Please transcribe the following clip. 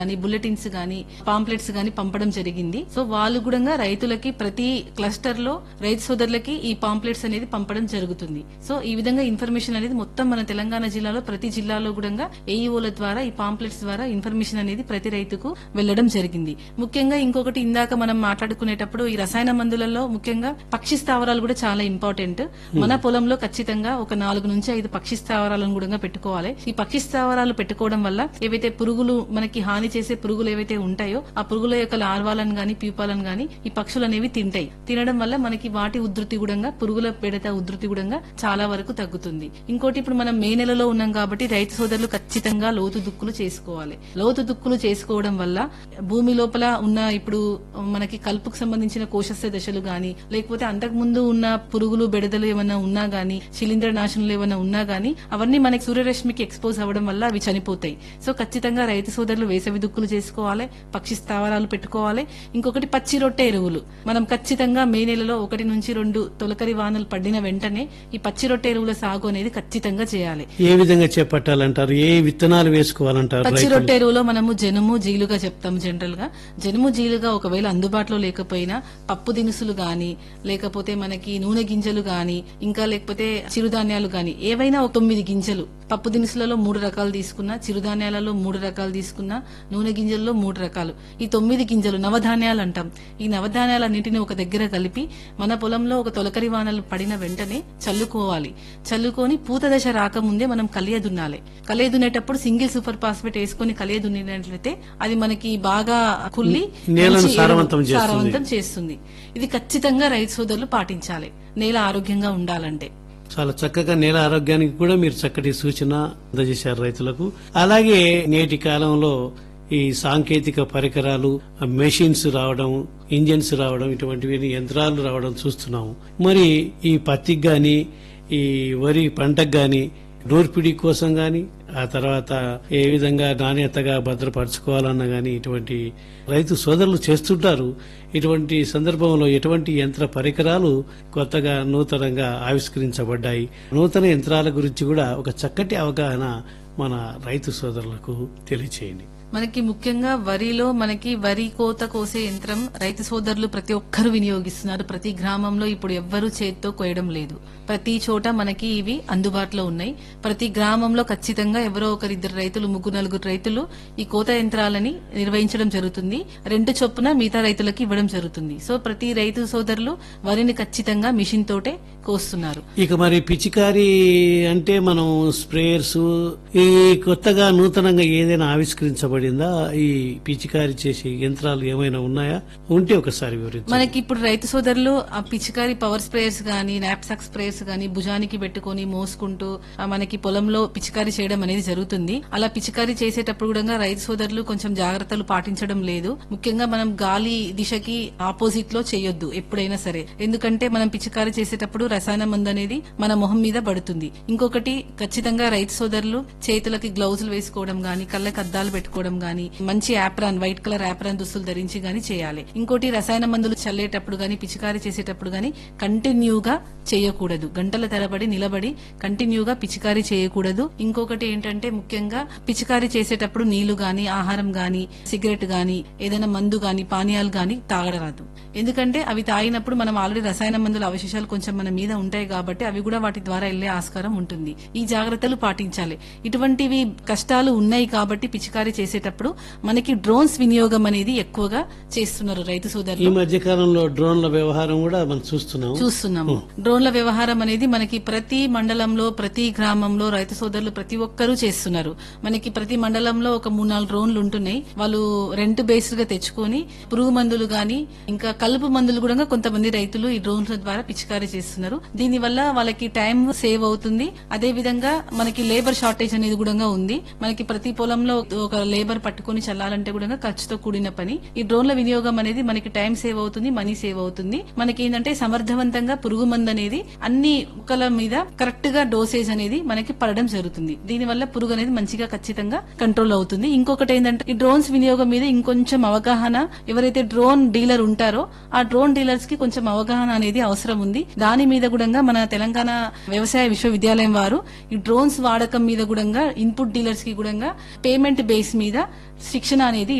కానీ బుల్లెటిన్స్ గానీ పాంప్లెట్స్ గానీ పంపడం జరిగింది సో వాళ్ళు కూడా రైతులకి ప్రతి క్లస్టర్ లో రైతు సోదరులకి ఈ పాంప్లెట్స్ అనేది పంపడం జరుగుతుంది సో ఈ విధంగా ఇన్ఫర్మేషన్ అనేది మొత్తం మన తెలంగాణ జిల్లాలో ప్రతి జిల్లాలో కూడా ఏఈఓల ద్వారా ఈ పాంప్లెట్స్ ద్వారా ఇన్ఫర్మేషన్ అనేది ప్రతి రైతుకు వెళ్లడం జరిగింది ముఖ్యంగా ఇంకొకటి ఇందాక మనం మాట్లాడుకునేటప్పుడు ఈ రసాయన మందులలో ముఖ్యంగా పక్షి స్థావరాలు కూడా చాలా ఇంపార్టెంట్ మన పొలంలో ఖచ్చితంగా ఒక నాలుగు నుంచి ఐదు పక్షి స్థావరాలను కూడా పెట్టుకోవాలి ఈ పక్షి స్థావరాలు పెట్టుకోవడం వల్ల ఏవైతే పురుగులు మనకి హాని చేసే పురుగులు ఏవైతే ఉంటాయో ఆ పురుగుల యొక్క లార్వాలను గాని ప్యూపాలను గాని ఈ పక్షులు అనేవి తింటాయి తినడం వల్ల మనకి వాటి ఉధృతి కూడా పురుగుల పెడత ఉధృతి కూడా చాలా వరకు తగ్గుతుంది ఇంకోటి ఇప్పుడు మనం మే నెలలో ఉన్నాం కాబట్టి రైతు సోదరులు ఖచ్చితంగా లోతు దుక్కులు చేసుకోవాలి లోతు దుక్కులు చేసుకోవడం వల్ల భూమి లోపల ఉన్న ఇప్పుడు మనకి కలుపుకు సంబంధించిన కోశస్థ దశలు గాని లేకపోతే అంతకు ముందు ఉన్న పురుగులు బెడదలు ఏమైనా ఉన్నా గాని శిలీంద్ర నాశనలు ఏమైనా ఉన్నా గాని అవన్నీ మనకి సూర్యరశ్మికి ఎక్స్పోజ్ అవ్వడం వల్ల అవి చనిపోతాయి సో ఖచ్చితంగా రైతు సోదరులు వేసవి దుక్కులు చేసుకోవాలి పక్షి స్థావరాలు పెట్టుకోవాలి ఇంకొకటి పచ్చి రొట్టె ఎరువులు మనం ఖచ్చితంగా మే నెలలో ఒకటి నుంచి రెండు తొలకరి వానలు పడిన వెంటనే ఈ పచ్చి రొట్టె ఎరువుల సాగు అనేది ఖచ్చితంగా చేయాలి ఏ విధంగా చేపట్టాలంటారు ఏ విత్తనాలు వేసుకోవాలంటారు పచ్చి రైతులు? రొట్టె ఎరువులో మనము జనుము జీలుగా చెప్తాం జనరల్ గా జనుము జీలుగా ఒకవేళ అందుబాటులో లేకపోయినా పప్పు దినుసులు గాని లేకపోతే మనకి నూనె గింజలు గాని ఇంకా లేకపోతే చిరుధాన్యాలు గాని ఏవైనా ఒక తొమ్మిది గింజలు పప్పు దినుసులలో మూడు రకాలు తీసుకున్నా చిరుధాన్యాలలో మూడు రకాలు తీసుకున్నా నూనె గింజల్లో మూడు రకాలు ఈ తొమ్మిది గింజలు నవధాన్యాలు అంటాం ఈ నవధాన్యాలన్నింటినీ ఒక దగ్గర కలిపి మన పొలంలో ఒక తొలకరి వానలు పడిన వెంటనే చల్లుకోవాలి చల్లుకొని పూత దశ రాకముందే మనం కలియ దున్నాలి కలియ దున్నేటప్పుడు సింగిల్ సూపర్ ఫాస్ఫేట్ వేసుకొని కలియ దున్నినట్లయితే అది మనకి బాగా కుల్లి నేలను మంచి ఎరువు- సారవంతం చేస్తుంది. సారవంతం చేస్తుంది ఇది ఖచ్చితంగా రైతు సోదరులు పాటించాలి నేల ఆరోగ్యంగా ఉండాలంటే చాలా చక్కగా నేల ఆరోగ్యానికి కూడా మీరు చక్కటి సూచన అందజేశారు రైతులకు అలాగే నేటి కాలంలో ఈ సాంకేతిక పరికరాలు మెషిన్స్ రావడం ఇంజన్స్ రావడం ఇటువంటివి యంత్రాలు రావడం చూస్తున్నాము మరి ఈ పత్తికి గాని ఈ వరి పంటకు గాని నూర్పిడి కోసం గాని ఆ తర్వాత ఏ విధంగా నాణ్యతగా భద్రపరచుకోవాలన్న గాని ఇటువంటి రైతు సోదరులు చేస్తుంటారు ఇటువంటి సందర్భంలో ఎటువంటి యంత్ర పరికరాలు కొత్తగా నూతనంగా ఆవిష్కరించబడ్డాయి నూతన యంత్రాల గురించి కూడా ఒక చక్కటి అవగాహన మన రైతు సోదరులకు తెలియచేయండి మనకి ముఖ్యంగా వరిలో మనకి వరి కోత కోసే యంత్రం రైతు సోదరులు ప్రతి ఒక్కరు వినియోగిస్తున్నారు ప్రతి గ్రామంలో ఇప్పుడు ఎవ్వరూ చేత్తో కోయడం లేదు ప్రతి చోట మనకి ఇవి అందుబాటులో ఉన్నాయి ప్రతి గ్రామంలో ఖచ్చితంగా ఎవరో ఒకరిద్దరు రైతులు ముగ్గురు నలుగురు రైతులు ఈ కోత యంత్రాలని నిర్వహించడం జరుగుతుంది రెండు చొప్పున మిగతా రైతులకు ఇవ్వడం జరుగుతుంది సో ప్రతి రైతు సోదరులు వరిని ఖచ్చితంగా మిషన్ తోటే కోస్తున్నారు ఇక మరి పిచికారి అంటే మనం స్ప్రేయర్స్ ఈ కొత్తగా నూతనంగా ఏదైనా ఆవిష్కరించబడిందా ఈ పిచికారి చేసే యంత్రాలు ఏమైనా ఉన్నాయా ఉంటే ఒకసారి వివరించండి మనకి ఇప్పుడు రైతు సోదరులు ఆ పిచికారి పవర్ స్ప్రేయర్స్ గానీ నాప్సాక్ స్ప్రేయర్స్ గానీ భుజానికి పెట్టుకొని మోసుకుంటూ ఆ మనకి పొలంలో పిచికారి చేయడం అనేది జరుగుతుంది అలా పిచికారి చేసేటప్పుడు కూడా రైతు సోదరులు కొంచెం జాగ్రత్తలు పాటించడం లేదు ముఖ్యంగా మనం గాలి దిశకి ఆపోజిట్ లో చేయొద్దు ఎప్పుడైనా సరే ఎందుకంటే మనం పిచికారి చేసేటప్పుడు రసాయన మందు అనేది మన మొహం మీద పడుతుంది ఇంకొకటి ఖచ్చితంగా రైతు సోదరులు చేతులకి గ్లౌజులు వేసుకోవడం గానీ కళ్ళకి అద్దాలు పెట్టుకోవడం గానీ మంచి యాప్రాన్ వైట్ కలర్ యాప్రాన్ దుస్తులు ధరించి గానీ చేయాలి ఇంకోటి రసాయన మందులు చల్లేటప్పుడు గానీ పిచికారి చేసేటప్పుడు గానీ కంటిన్యూగా చేయకూడదు గంటల తరబడి నిలబడి కంటిన్యూగా పిచికారి చేయకూడదు ఇంకొకటి ఏంటంటే ముఖ్యంగా పిచికారి చేసేటప్పుడు నీళ్లు గాని ఆహారం గాని సిగరెట్ గాని ఏదైనా మందు గాని పానీయాలు గాని తాగడరాదు ఎందుకంటే అవి తాగినప్పుడు మనం ఆల్రెడీ రసాయన మందుల అవశేషాలు కొంచెం మన మీద ఉంటాయి కాబట్టి అవి కూడా వాటి ద్వారా వెళ్లే ఆస్కారం ఉంటుంది ఈ జాగ్రత్తలు పాటించాలి ఇటువంటివి కష్టాలు ఉన్నాయి కాబట్టి పిచికారి చేసేటప్పుడు మనకి డ్రోన్స్ వినియోగం అనేది ఎక్కువగా చేస్తున్నారు రైతు ఈ సోదరులు మధ్య కాలంలో డ్రోన్ల వ్యవహారం కూడా మనం చూస్తున్నాం చూస్తున్నాము డ్రోన్ల వ్యవహారం అనేది మనకి ప్రతి మండలంలో ప్రతి గ్రామంలో రైతు సోదరులు ప్రతి ఒక్కరూ చేస్తున్నారు మనకి ప్రతి మండలంలో ఒక మూడు నాలుగు డ్రోన్లు ఉంటున్నాయి వాళ్ళు రెంట్ బేస్డ్ గా తెచ్చుకొని పురుగు మందులు గాని ఇంకా కలుపు మందులు కూడా కొంతమంది రైతులు ఈ డ్రోన్ల ద్వారా పిచికారీ చేస్తున్నారు దీని వల్ల వాళ్ళకి టైం సేవ్ అవుతుంది అదే విధంగా మనకి లేబర్ షార్టేజ్ అనేది కూడా ఉంది మనకి ప్రతి పొలంలో ఒక లేబర్ పట్టుకొని చల్లాలంటే కూడా ఖర్చుతో కూడిన పని ఈ డ్రోన్ల వినియోగం అనేది మనకి టైం సేవ్ అవుతుంది మనీ సేవ్ అవుతుంది మనకి ఏంటంటే సమర్థవంతంగా పురుగు మందు అనేది అన్ని మొక్కల మీద కరెక్ట్ గా డోసేజ్ అనేది మనకి పడడం జరుగుతుంది దీని వల్ల పురుగు అనేది మంచిగా ఖచ్చితంగా కంట్రోల్ అవుతుంది ఇంకొకటి ఏంటంటే ఈ డ్రోన్స్ వినియోగం మీద ఇంకొంచెం అవగాహన ఎవరైతే డ్రోన్ డీలర్ ఉంటారో ఆ డ్రోన్ డీలర్స్ కి కొంచెం అవగాహన అనేది అవసరం ఉంది దాని మీద కూడా మన తెలంగాణ వ్యవసాయ విశ్వవిద్యాలయం వారు ఈ డ్రోన్స్ వాడకం మీద కూడా ఇన్పుట్ డీలర్స్ కి కూడా పేమెంట్ బేస్ మీద మీద శిక్షణ అనేది